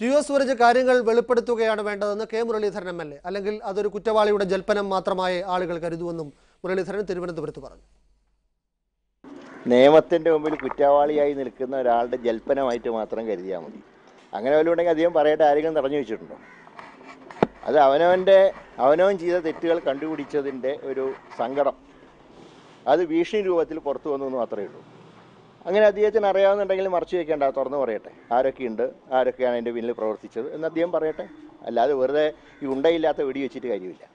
T O Sooraj കാര്യങ്ങൾ വെളിപ്പെടുത്തുകയാണ് വേണ്ടതെന്ന് K Muraleedharan M L A അല്ലെങ്കിൽ അതൊരു കുറ്റവാളിയുടെ ജൽപ്പനം മാത്രമായി ആളുകൾ കരുതുമെന്നും മുരളീധരൻ തിരുവനന്തപുരത്ത് പറഞ്ഞു നിയമത്തിൻ്റെ മുമ്പിൽ കുറ്റവാളിയായി നിൽക്കുന്ന ഒരാളുടെ ജൽപ്പനമായിട്ട് മാത്രം കരുതിയാൽ മതി അങ്ങനെ വല്ലതും ഉണ്ടെങ്കിൽ അധികം പറയട്ടെ ആരെങ്കിലും തടഞ്ഞു വെച്ചിട്ടുണ്ടോ അത് അവനവൻ്റെ അവനവൻ ചെയ്ത തെറ്റുകൾ കണ്ടുപിടിച്ചതിൻ്റെ ഒരു സങ്കടം അത് ഭീഷണി രൂപത്തിൽ പുറത്തു വന്നു എന്ന് മാത്രമേ ഉള്ളൂ അങ്ങനെ അദ്ദേഹത്തിന് അറിയാവുന്നുണ്ടെങ്കിൽ മറച്ചു വെക്കേണ്ട തുറന്നു പറയട്ടെ ആരൊക്കെയുണ്ട് ആരൊക്കെയാണ് അതിൻ്റെ പിന്നിൽ പ്രവർത്തിച്ചത് എന്ന് അദ്ദേഹം പറയട്ടെ അല്ലാതെ വെറുതെ ഈ ഉണ്ടയില്ലാത്ത വെടി വെച്ചിട്ട് കാര്യമില്ല